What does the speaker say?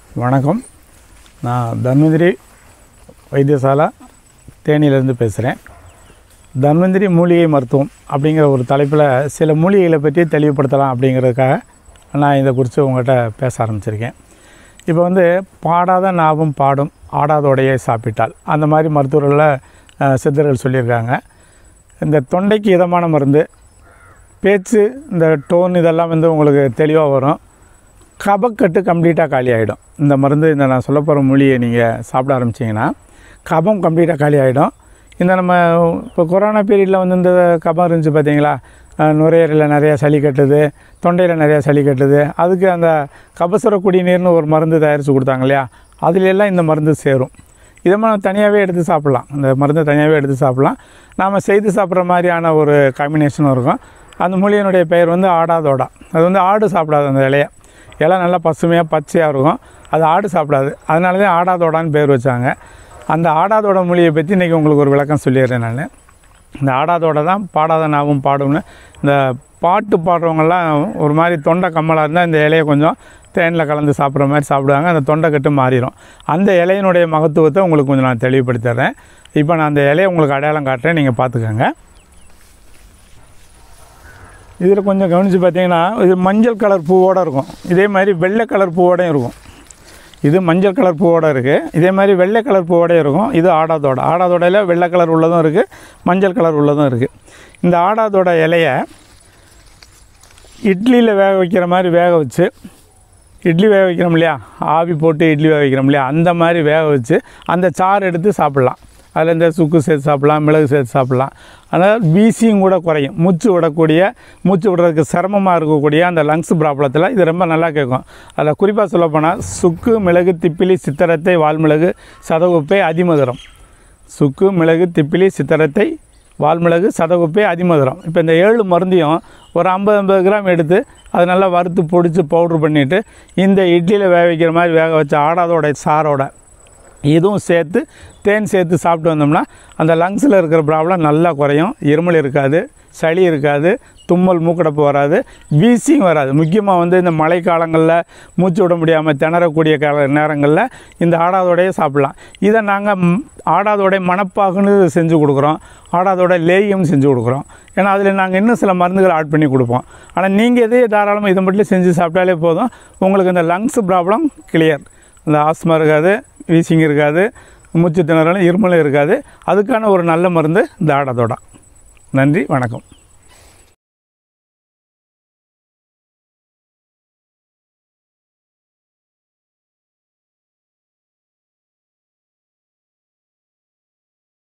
வணக்கம் நான் தன்வந்திரி வைத்தியசாலா தேனியிலேருந்து பேசுகிறேன் தன்வந்திரி மூலிகை மருத்துவம் அப்படிங்கிற ஒரு தலைப்பில் சில மூலிகைகளை பற்றி தெளிவுபடுத்தலாம் அப்படிங்கிறதுக்காக நான் இதை குறித்து உங்கள்கிட்ட பேச ஆரம்பிச்சிருக்கேன் இப்போ வந்து பாடாத நாவும் பாடும் ஆடாதோடையை சாப்பிட்டால் அந்த மாதிரி மருத்துவர்களில் அஹ், சித்தர்கள் சொல்லியிருக்காங்க இந்த தொண்டைக்கு இதமான மருந்து பேச்சு இந்த டோன் இதெல்லாம் வந்து உங்களுக்கு தெளிவாக வரும் கபக்கட்டு கம்ப்ளீட்டாக காலி ஆகிடும் இந்த மருந்து இந்த நான் சொல்ல போகிற மூலியை நீங்கள் சாப்பிட ஆரம்பிச்சிங்கன்னா கபம் கம்ப்ளீட்டாக காலி ஆகிடும் இந்த நம்ம இப்போ கொரோனா பீரியடில் வந்து இந்த கபம் இருந்துச்சு பார்த்தீங்களா அஹ் நுரையீரலில் நிறையா சளி கட்டுது தொண்டையில் நிறையா சளி கட்டுது அதுக்கு அந்த கபசுர குடிநீர்னு ஒரு மருந்து தயாரித்து கொடுத்தாங்க இல்லையா அதுல எல்லாம் இந்த மருந்து சேரும் இதை நம்ம தனியாகவே எடுத்து சாப்பிட்லாம் இந்த மருந்தை தனியாகவே எடுத்து சாப்பிட்லாம் நாம் செய்து சாப்பிட்ற மாதிரியான ஒரு காம்பினேஷனும் இருக்கும் அந்த மூலிகையினுடைய பெயர் வந்து ஆடாதோடா அது வந்து ஆடு சாப்பிடாது அந்த இலையை இலை நல்லா பசுமையாக பச்சையாக இருக்கும் அது ஆடு சாப்பிடாது அதனால தான் ஆடாதோடான்னு பேர் வச்சாங்க அந்த ஆடாதோட மொழியை பற்றி இன்றைக்கி உங்களுக்கு ஒரு விளக்கம் சொல்லிடுறேன் நான் இந்த ஆடாதோட தான் பாடாத நாவும் பாடும்னு இந்த பாட்டு பாடுறவங்கெல்லாம் ஒரு மாதிரி தொண்டை கம்மலாக இருந்தால் இந்த இலையை கொஞ்சம் தேனில் கலந்து சாப்பிட்ற மாதிரி சாப்பிடுவாங்க அந்த தொண்டை கட்டு மாறிடும் அந்த இலையினுடைய மகத்துவத்தை உங்களுக்கு கொஞ்சம் நான் தெளிவுபடுத்திடுறேன் இப்போ நான் அந்த இலையை உங்களுக்கு அடையாளம் காட்டுறேன் நீங்கள் பார்த்துக்கோங்க இதில் கொஞ்சம் கவனித்து பார்த்தீங்கன்னா இது மஞ்சள் கலர் பூவோடு இருக்கும் இதே மாதிரி வெள்ளை கலர் பூவோடையும் இருக்கும் இது மஞ்சள் கலர் பூவோட இருக்குது இதே மாதிரி வெள்ளை கலர் பூவோடையும் இருக்கும் இது ஆடாதோட ஆடாதோடையில் வெள்ளை கலர் உள்ளதும் இருக்குது மஞ்சள் கலர் உள்ளதும் இருக்குது இந்த ஆடாதோட இலையை இட்லியில் வேக வைக்கிற மாதிரி வேக வச்சு இட்லி வேக வைக்கிறோம் இல்லையா ஆவி போட்டு இட்லி வேக வைக்கிறோம் இல்லையா அந்த மாதிரி வேக வச்சு அந்த சாறு எடுத்து சாப்பிட்லாம் அதில் இந்த சுக்கு சேர்த்து சாப்பிட்லாம் மிளகு சேர்த்து சாப்பிட்லாம் அதனால் வீசியும் கூட குறையும் மூச்சு விடக்கூடிய மூச்சு விடுறதுக்கு சிரமமாக இருக்கக்கூடிய அந்த லங்ஸ் ப்ராப்ளத்தில் இது ரொம்ப நல்லா கேட்கும் அதில் குறிப்பாக சொல்லப்போனால் சுக்கு மிளகு திப்பிலி சித்திரத்தை வால்மிளகு சதகுப்பை அதிமதுரம் சுக்கு மிளகு திப்பிலி சித்திரத்தை வால்மிளகு சதகுப்பை அதிமதுரம் இப்போ இந்த ஏழு மருந்தையும் ஒரு ஐம்பது ஐம்பது கிராம் எடுத்து அதை நல்லா வறுத்து பொடிச்சு பவுட்ரு பண்ணிவிட்டு இந்த இட்லியில் வேக வைக்கிற மாதிரி வேக வச்ச ஆடாதோட சாரோட இதுவும் சேர்த்து தேன் சேர்த்து சாப்பிட்டு வந்தோம்னா அந்த லங்ஸில் இருக்கிற ப்ராப்ளம் நல்லா குறையும் இருமல் இருக்காது சளி இருக்காது தும்மல் மூக்கடைப்பு வராது வீசியும் வராது முக்கியமாக வந்து இந்த மழை காலங்களில் மூச்சு விட முடியாமல் திணறக்கூடிய கால நேரங்களில் இந்த ஆடாதோடையே சாப்பிட்லாம் இதை நாங்கள் ஆடாதோடை மணப்பாகுன்னு செஞ்சு கொடுக்குறோம் ஆடாதோட லேயம் செஞ்சு கொடுக்குறோம் ஏன்னா அதில் நாங்கள் இன்னும் சில மருந்துகள் ஆட் பண்ணி கொடுப்போம் ஆனால் நீங்கள் இதே தாராளமாக இதை மட்டும் செஞ்சு சாப்பிட்டாலே போதும் உங்களுக்கு இந்த லங்ஸ் ப்ராப்ளம் கிளியர் இந்த ஆஸ்மா இருக்காது வீசிங் இருக்காது மூச்சு திணறலும் இருமலும் இருக்காது அதுக்கான ஒரு நல்ல மருந்து இந்த ஆடாதோடா நன்றி வணக்கம்